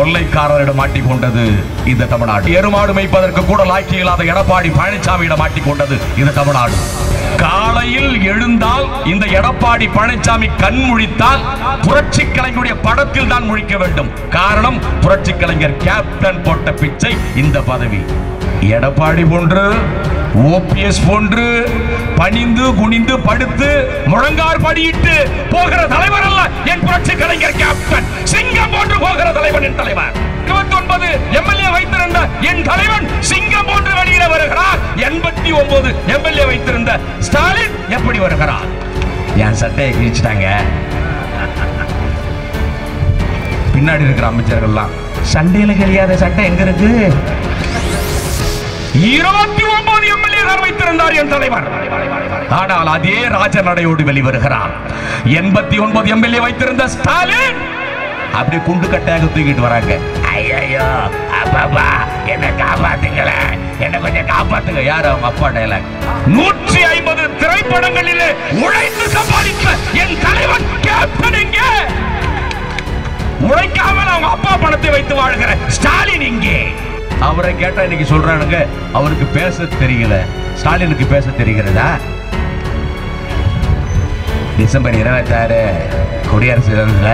கொள்ளைக்காரரிடம் மாட்டிக்கொண்டது இந்த தமிழ்நாடு எருமாடு மேய்ப்பதற்கு கூட லாய்க்கு இல்லாத எடப்பாடி பழனிசாமியிடம் மாட்டிக்கொண்டது இந்த தமிழ்நாடு காலையில் எழுந்தால் இந்த எடப்பாடி பழனிசாமி கண் முழித்தால் புரட்சி கலைஞருடைய படத்தில் தான் முழிக்க வேண்டும் காரணம் புரட்சி கலைஞர் கேப்டன் போட்ட பிச்சை இந்த பதவி எடப்பாடி போன்று ஓபிஎஸ் போன்று பணிந்து குனிந்து படுத்து முழங்கார் படியிட்டு போகிற தலைவர் அல்ல என் புரட்சி கலைஞர் கேப்டன் சிங்கம் போன்று போகிற தலைவன் என் தலைவர் இருபத்தி ஒன்பது எம்எல்ஏ வைத்திருந்த என் தலைவன் சிங்கம் போன்று வெளியில வருகிறார் எண்பத்தி ஒன்பது எம்எல்ஏ வைத்திருந்த ஸ்டாலின் எப்படி வருகிறார் என் சட்டையை கிழிச்சிட்டாங்க பின்னாடி இருக்கிற அமைச்சர்கள்லாம் சண்டையில கிழியாத சட்டை எங்க இருக்கு இருபத்தி ஒன்பது எம்எல்ஏ வைத்திருந்தார் என் தலைவர் ஆனால் அதே ராஜநடையோடு வெளிவருகிறார் எண்பத்தி ஒன்பது எம்எல்ஏ வைத்திருந்த ஸ்டாலின் அப்படியே குண்டு கட்டையாக தூக்கிட்டு வராங்க ஐயோ அப்பா என்ன காப்பாத்துங்கள என்ன கொஞ்சம் காப்பாத்துங்க யார் அவங்க அப்பா டைலாக் நூற்றி ஐம்பது திரைப்படங்களிலே உழைத்து சம்பாதித்த என் தலைவன் கேப்டன் எங்கே உழைக்காமல் அவங்க அப்பா பணத்தை வைத்து வாழ்கிற ஸ்டாலின் இங்கே அவரை கேட்டா இன்னைக்கு சொல்றானுங்க அவருக்கு பேச தெரியல ஸ்டாலினுக்கு பேச தெரிகிறதா டிசம்பர் இருபத்தாறு குடியரசு தினத்துல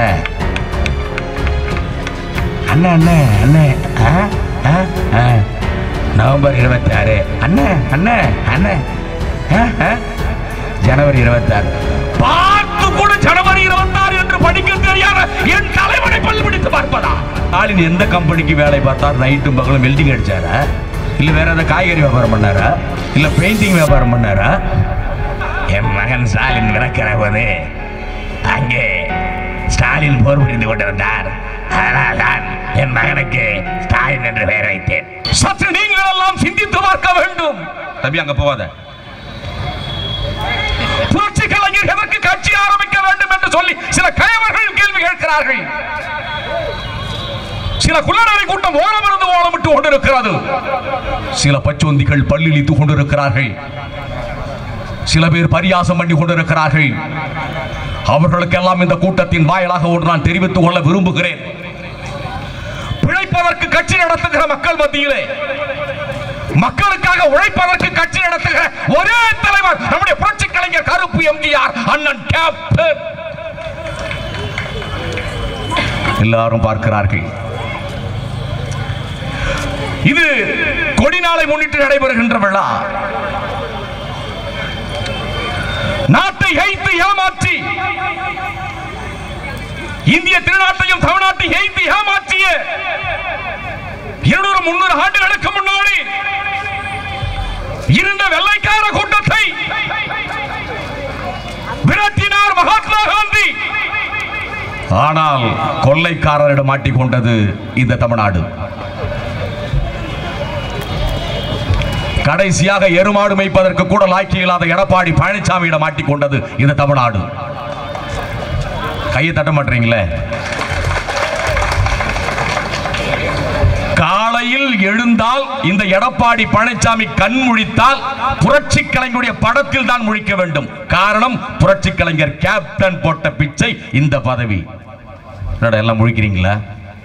அண்ணா அண்ணே அண்ணே ஆ, ஆ, ஆ. நவம்பர் இருபத்தி ஆறு அண்ணே அண்ணே அண்ணே ஆ, ஆ. ஜனவரி இருபத்தாறு பார்த்து கூட ஜனவரி இருபத்தாறு என்று படிக்க தெரியாத என் தலைவனை பல் பிடித்து பார்ப்பதா ஸ்டாலின் எந்த கம்பெனிக்கு வேலை பார்த்தார் நைட்டும் பகலும் வெல்டிங் அடிச்சாரா இல்ல வேற ஏதாவது காய்கறி வியாபாரம் பண்ணாரா இல்ல பெயிண்டிங் வியாபாரம் பண்ணாரா என் மகன் ஸ்டாலின் பிறக்கிற போது அங்கே ஸ்டாலின் போர் புரிந்து கொண்டிருந்தார் அதனால்தான் என் மகனுக்கு ஸ்டாலின் என்று பெயர் வைத்தேன் சற்று நீங்கள் எல்லாம் சிந்தித்து பார்க்க வேண்டும் தம்பி அங்க போவாத புரட்சி கலைஞர் எதற்கு கட்சி ஆரம்பிக்க வேண்டும் என்று சொல்லி சில கயவர்கள் கேள்வி கேட்கிறார்கள் சில குள்ளநரி கூட்டம் ஓரமிருந்து ஓலமிட்டு கொண்டிருக்கிறது சில பச்சோந்திகள் பல்லிழித்து கொண்டிருக்கிறார்கள் சில பேர் பரியாசம் பண்ணி கொண்டிருக்கிறார்கள் அவர்களுக்கெல்லாம் இந்த கூட்டத்தின் வாயிலாக ஒன்று நான் தெரிவித்துக் கொள்ள விரும்புகிறேன் பிழைப்பதற்கு கட்சி நடத்துகிற மக்கள் மத்தியிலே மக்களுக்காக உழைப்பதற்கு கட்சி நடத்துகிற ஒரே தலைவர் நம்முடைய புரட்சி கலைஞர் கருப்பு எம்ஜிஆர் அண்ணன் கேப்டன் எல்லாரும் பார்க்கிறார்கள் இது கொடி நாளை முன்னிட்டு நடைபெறுகின்ற விழா நாட்டை ஏய்த்து ஏமாற்றி இந்திய திருநாட்டையும் தமிழ்நாட்டை ஏய்த்து ஏமாற்றிய இருநூறு முன்னூறு ஆண்டுகளுக்கு முன்னாடி இருந்த வெள்ளைக்கார கூட்டத்தை விரட்டினார் மகாத்மா காந்தி ஆனால் கொள்ளைக்காரரிடம் மாட்டிக்கொண்டது இந்த தமிழ்நாடு கடைசியாக எருமாடு மேய்ப்பதற்கு கூட லாய்க்கு இல்லாத எடப்பாடி பழனிசாமியிடம் மாட்டிக்கொண்டது இந்த தமிழ்நாடு கையை தட்ட மாட்டீங்களே காலையில் எழுந்தால் இந்த எடப்பாடி பழனிசாமி கண் முழித்தால் புரட்சி கலைஞருடைய படத்தில் தான் முழிக்க வேண்டும் காரணம் புரட்சி கலைஞர் கேப்டன் போட்ட பிச்சை இந்த பதவி என்னடா எல்லாம் முழிக்கிறீங்களா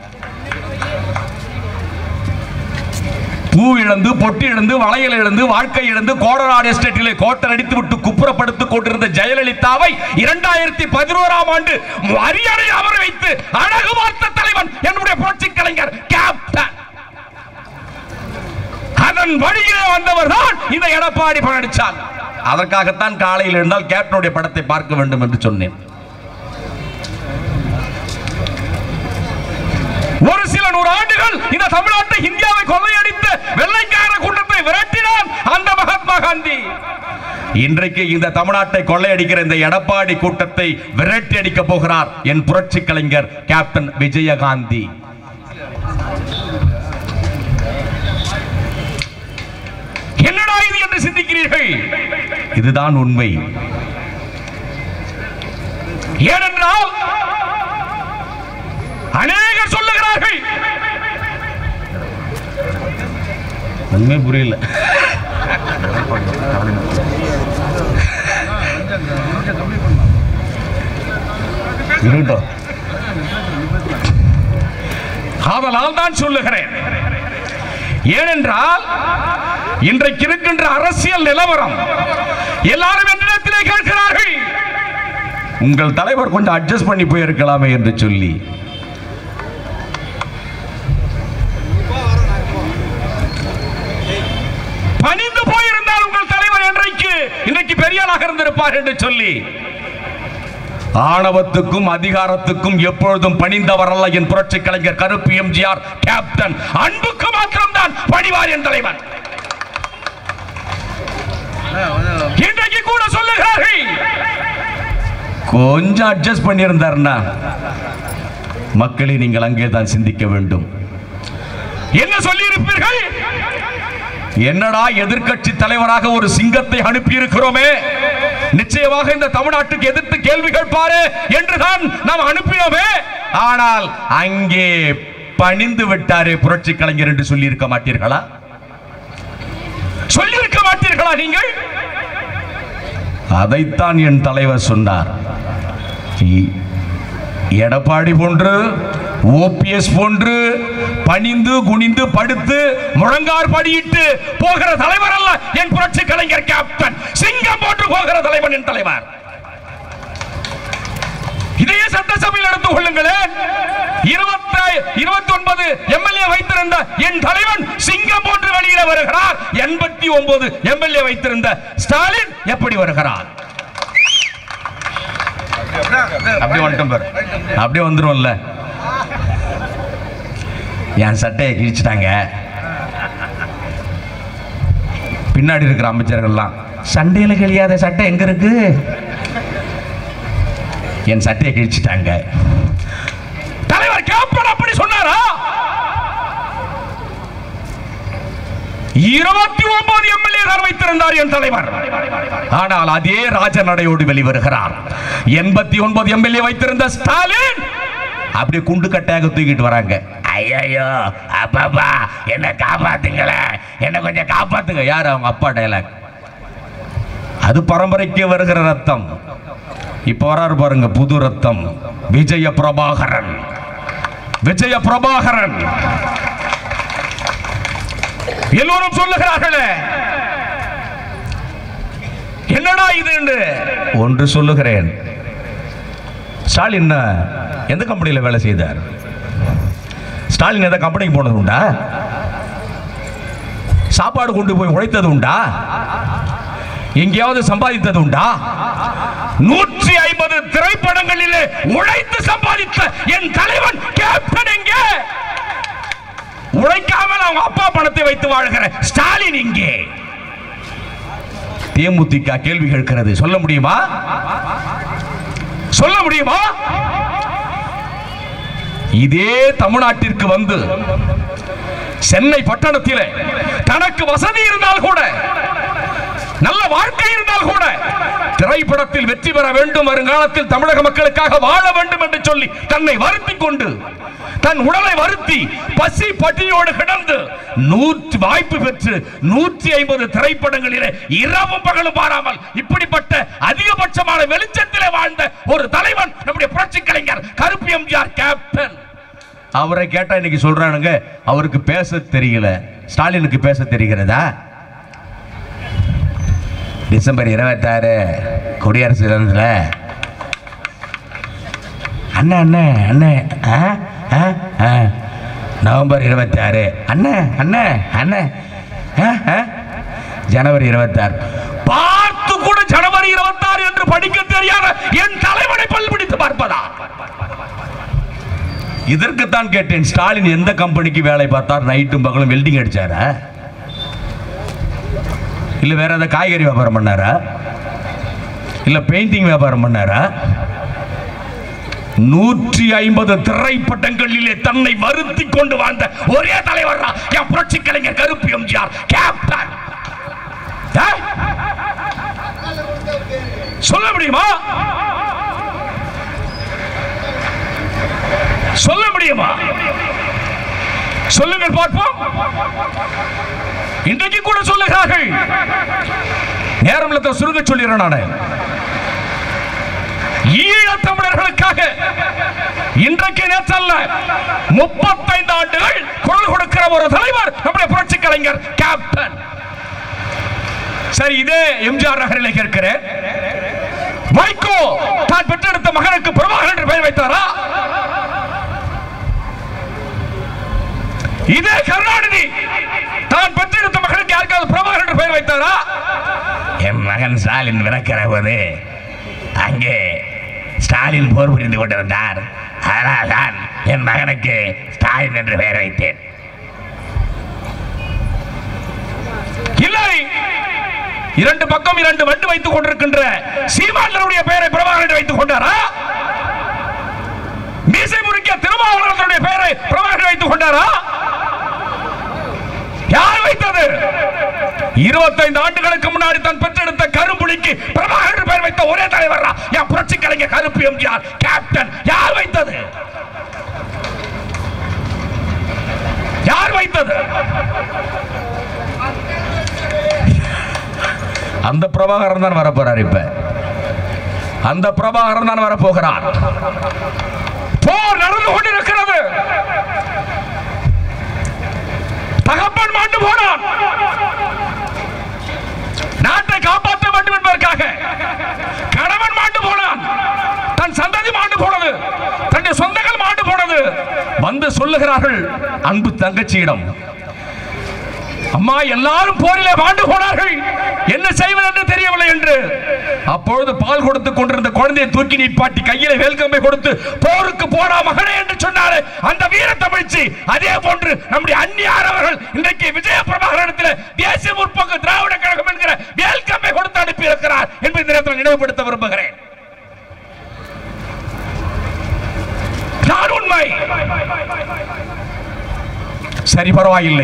பூ இழந்து பொட்டு இழந்து வளையல் இழந்து வாழ்க்கை இழந்து கோடநாடு எஸ்டேட்டிலே கோட்டர் அடித்து விட்டு குப்புறப்படுத்திக் கொண்டிருந்த ஜெயலலிதாவை இரண்டாயிரத்தி பதினோராம் ஆண்டு அரியணை அமர வைத்து அழகு பார்த்த தலைவன் என்னுடைய புரட்சி கலைஞர் கேப்டன் அதன் வழியிலே வந்தவர் தான் இந்த எடப்பாடி பழனிசாமி அதற்காகத்தான் காலையில் இருந்தால் கேப்டனுடைய படத்தை பார்க்க வேண்டும் என்று சொன்னேன் ஒரு சில நூறு ஆண்டுகள் இந்த தமிழ்நாட்டை இந்தியாவை கொள்ளையடித்த வெள்ளைக்கார கூட்டத்தை விரட்டினான் அந்த மகாத்மா காந்தி இன்றைக்கு இந்த தமிழ்நாட்டை கொள்ளையடிக்கிற இந்த எடப்பாடி கூட்டத்தை விரட்டி அடிக்க போகிறார் என் புரட்சி கலைஞர் கேப்டன் விஜயகாந்தி என்னடா இது என்று சிந்திக்கிறீர்கள் இதுதான் உண்மை ஏனென்றால் அநேகர் சொல்லுகிறார்கள் உண்மை புரியல இருக்கட்டும் ஆதலால் தான் சொல்லுகிறேன் ஏனென்றால் இன்றைக்கு இருக்கின்ற அரசியல் நிலவரம் எல்லாரும் என்னிடத்திலே கேட்கிறார்கள் உங்கள் தலைவர் கொஞ்சம் அட்ஜஸ்ட் பண்ணி போயிருக்கலாமே என்று சொல்லி பணிந்து போயிருந்தால் உங்கள் தலைவர் என்றைக்கு இன்றைக்கு பெரியாளாக இருந்திருப்பார் என்று சொல்லி ஆணவத்துக்கும் அதிகாரத்துக்கும் எப்பொழுதும் பணிந்தவர் அல்ல என் புரட்சி கலைஞர் கருப்பு எம்ஜிஆர் கேப்டன் அன்புக்கு மாத்திரம்தான் பணிவார் என் தலைவர் இன்றைக்கு கூட சொல்லுகிறார்கள் கொஞ்சம் அட்ஜஸ்ட் பண்ணியிருந்தார்னா மக்களை நீங்கள் அங்கே தான் சிந்திக்க வேண்டும் என்ன சொல்லியிருப்பீர்கள் என்னடா எதிர்க்கட்சி தலைவராக ஒரு சிங்கத்தை அனுப்பி இருக்கிறோமே நிச்சயமாக இந்த தமிழ்நாட்டுக்கு எதிர்த்து கேள்வி கேட்பாரு என்றுதான் நாம் அனுப்பினோமே ஆனால் அங்கே பணிந்து விட்டாரே புரட்சி கலைஞர் என்று சொல்லி இருக்க மாட்டீர்களா சொல்லியிருக்க மாட்டீர்களா நீங்கள் அதைத்தான் என் தலைவர் சொன்னார் இ- எடப்பாடி போன்று ஓபிஎஸ் போன்று பணிந்து குனிந்து படுத்து முழங்கார் படியிட்டு போகிற தலைவர் அல்ல என் புரட்சி கலைஞர் கேப்டன் சிங்கம் போன்று போகிற தலைவன் என் தலைவர் இதையே சட்டசபையில் எடுத்துக் கொள்ளுங்களேன் இருபத்தி இருபத்தி ஒன்பது எம்எல்ஏ வைத்திருந்த என் தலைவன் சிங்கம் போன்று வெளியில வருகிறார் எண்பத்தி ஒன்பது எம்எல்ஏ வைத்திருந்த ஸ்டாலின் எப்படி வருகிறார் அப்படியே வந்துட்டோம் பாரு அப்படியே வந்துரும்ல என் சட்டையை கிழிச்சிட்டாங்க பின்னாடி இருக்கிற அமைச்சர்கள்லாம் சண்டையில கிழியாத சட்டை எங்க இருக்கு என் சட்டையை கிழிச்சிட்டாங்க தலைவர் கேப்டன் அப்படி சொன்னாரா இருபத்தி ஒன்பது எம்எல்ஏ தான் வைத்திருந்தார் என் தலைவர் ஆனால் அதே ராஜநடையோடு வெளிவருகிறார் எண்பத்தி ஒன்பது எம்எல்ஏ வைத்திருந்த ஸ்டாலின் அப்படியே குண்டு கட்டையாக தூக்கிட்டு வராங்க ஐயோ அப்பாப்பா என்ன காப்பாத்துங்களேன் என்ன கொஞ்சம் காப்பாத்துங்க யார் அவங்க அப்பா டைலாக் அது பரம்பரைக்கு வருகிற ரத்தம் இப்ப வராரு பாருங்க புது ரத்தம் விஜய பிரபாகரன் விஜய பிரபாகரன் எல்லோரும் சொல்லுகிறார்களே என்னடா இது என்று ஒன்று சொல்லுகிறேன் ஸ்டாலின் எந்த கம்பெனியில் வேலை செய்தார் ஸ்டாலின் எந்த கம்பெனிக்கு போனது உண்டா சாப்பாடு கொண்டு போய் உழைத்தது உண்டா எங்கேயாவது சம்பாதித்தது உண்டா நூற்றி ஐம்பது திரைப்படங்களிலே உழைத்து சம்பாதித்த என் தலைவன் கேப்டன் எங்கே உழைக்காமல் அவங்க அப்பா பணத்தை வைத்து வாழ்கிற ஸ்டாலின் இங்கே தேமுதிக கேள்வி கேட்கிறது சொல்ல முடியுமா சொல்ல முடியுமா இதே தமிழ்நாட்டிற்கு வந்து சென்னை பட்டணத்திலே தனக்கு வசதி இருந்தால் கூட நல்ல வாழ்க்கை இருந்தால் கூட திரைப்படத்தில் வெற்றி பெற வேண்டும் வருங்காலத்தில் தமிழக மக்களுக்காக வாழ வேண்டும் என்று சொல்லி தன்னை வருத்திக் கொண்டு தன் உடலை வருத்தி பசி பட்டினியோடு கிடந்து நூற்றி வாய்ப்பு பெற்று நூற்றி ஐம்பது திரைப்படங்களிலே இரவும் பகலும் பாராமல் இப்படிப்பட்ட அதிகபட்சமான வெளிச்சத்திலே வாழ்ந்த ஒரு தலைவன் நம்முடைய புரட்சி கலைஞர் கருப்பு எம்ஜிஆர் கேப்டன் அவரை கேட்டா இன்னைக்கு சொல்றானுங்க அவருக்கு பேச தெரியல ஸ்டாலினுக்கு பேச தெரிகிறதா டிசம்பர் இருபத்தாறு குடியரசு தினத்தில் அண்ணே அண்ணே அண்ணே ஆ ஆ ஆ நவம்பர் இருபத்தாறு அண்ணே அண்ணே அண்ணே ஆ, ஆ? ஜனவரி இருபத்தாறு பார்த்து கூட ஜனவரி இருபத்தாறு என்று படிக்க தெரியாத என் தலைவனை பல் பிடித்து பார்ப்பதா இதற்குத்தான் கேட்டேன் ஸ்டாலின் எந்த கம்பெனிக்கு வேலை பார்த்தார் நைட்டும் பகலும் வெல்டிங் அடிச்சாரா இல்ல வேற ஏதாவது காய்கறி வியாபாரம் பண்ணாரா இல்ல பெயிண்டிங் வியாபாரம் பண்ணாரா நூற்றி ஐம்பது திரைப்படங்களிலே தன்னை வருத்தி கொண்டு வாழ்ந்த ஒரே தலைவர் என் புரட்சி கலைஞர் கருப்பு எம்ஜிஆர் கேப்டன் ஆ? சொல்ல முடியுமா சொல்ல முடியுமா சொல்லுங்கள் பார்ப்போம் இன்றைக்கு கூட சொல்லுகிறார்கள் நேரம் இல்லத்தை சுருங்க சொல்லிடுறேன் நானு ஈழத் தமிழர்களுக்காக இன்றைக்கு நேற்றல்ல முப்பத்தைந்து ஆண்டுகள் குரல் கொடுக்கிற ஒரு தலைவர் நம்முடைய புரட்சி கலைஞர் கேப்டன் சரி இதே எம்ஜிஆர் நகரில் கேட்கிறேன் வைகோ தான் பெற்றெடுத்த மகனுக்கு பிரபாகர் என்று பெயர் வைத்தாரா இதே கருணாநிதி தான் பெற்றெடுத்த மகனுக்கு யாருக்காவது பிரபாகர் என்று பெயர் வைத்தாரா என் மகன் ஸ்டாலின் பிறக்கிற போது அங்கே ஸ்டாலின் போர் புரிந்து கொண்டிருந்தார் அதனால் தான் என் மகனுக்கு ஸ்டாலின் என்று பெயர் வைத்தேன் இல்லை இரண்டு பக்கம் இரண்டு வண்டு வைத்துக் கொண்டிருக்கின்ற சீமாந்தருடைய பெயரை பிரபாகர் என்று வைத்துக் கொண்டாரா மீசை முறிக்க திருமாவளவனுடைய பெயரை பிரபாகர் வைத்துக் கொண்டாரா யார் வைத்தது இருபத்தைந்து ஆண்டுகளுக்கு முன்னாடி தன் பெற்றெடுத்த கரும்புலிக்கு பிரபாகர் என்று பெயர் வைத்த ஒரே தலைவர் என் புரட்சி கலைஞர் கருப்பு எம்ஜிஆர் கேப்டன் யார் வைத்தது யார் வைத்தது அந்த பிரபாகரன் தான் வரப்போறார் இப்ப அந்த பிரபாகரன் தான் வரப்போகிறார் போர் நடந்து கொண்டிருக்கிறது தகப்பன் மாண்டு போனான் நாட்டை காப்பாற்ற வேண்டும் என்பதற்காக கணவன் மாண்டு போனான் தன் சந்ததி மாண்டு போனது தன்னுடைய சொந்தங்கள் மாண்டு போனது வந்து சொல்லுகிறார்கள் அன்பு தங்கச்சியிடம் அம்மா எல்லாரும் போரிலே மாண்டு போனார்கள் என்ன செய்வது என்று தெரியவில்லை என்று அப்பொழுது பால் கொடுத்து கொண்டிருந்த குழந்தையை தூக்கி நீப்பாட்டி கையில வேல்கம்பை கொடுத்து போருக்கு போடா மகனே என்று சொன்னாரு அந்த வீர தமிழ்ச்சி அதே போன்று நம்முடைய அந்நியார் அவர்கள் இன்றைக்கு விஜய பிரபாகரத்தில் தேசிய முற்போக்கு திராவிட கழகம் என்கிற வேல்கம்பை கொடுத்து அனுப்பி இருக்கிறார் என்பதை இந்த நேரத்தில் நினைவுபடுத்த விரும்புகிறேன் நான் உண்மை சரி பரவாயில்லை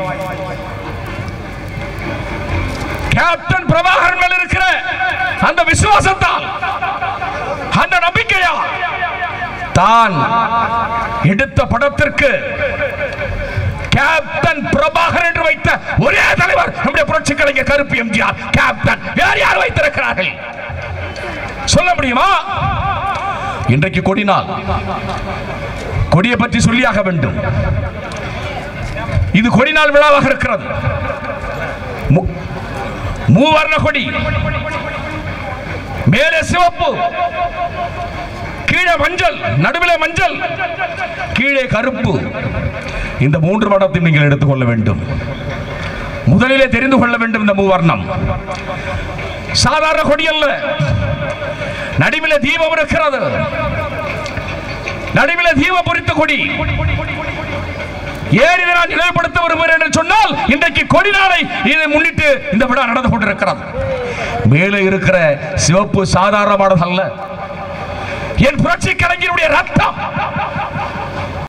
கேப்டன் பிரபாகரன் மேல் இருக்கிற அந்த விசுவாசத்தால் அந்த நம்பிக்கையா தான் எடுத்த படத்திற்கு கேப்டன் பிரபாகர் என்று வைத்த ஒரே தலைவர் நம்முடைய புரட்சி கலைஞர் கருப்பு எம்ஜிஆர் கேப்டன் வேறு யார் வைத்திருக்கிறார்கள் சொல்ல முடியுமா இன்றைக்கு கொடிநாள் கொடியை பற்றி சொல்லியாக வேண்டும் இது கொடிநாள் விழாவாக இருக்கிறது மு- மூவர்ண கொடி மேலே சிவப்பு கீழே மஞ்சள் நடுவிலே மஞ்சள் கீழே கருப்பு இந்த மூன்று படத்தையும் நீங்கள் எடுத்துக்கொள்ள வேண்டும் முதலிலே தெரிந்து கொள்ள வேண்டும் இந்த மூவர்ணம் சாதாரண கொடி அல்ல நடுவிலே தீபம் இருக்கிறது நடுவிலே தீபம் பொறித்த கொடி ஏன் இதை நான் நினைவுபடுத்த விரும்புகிறேன் என்று சொன்னால் இன்றைக்கு கொடி நாளை இதை முன்னிட்டு இந்த விழா நடந்து கொண்டிருக்கிறது மேலே இருக்கிற சிவப்பு சாதாரணமானது அல்ல என் புரட்சி கலைஞருடைய ரத்தம்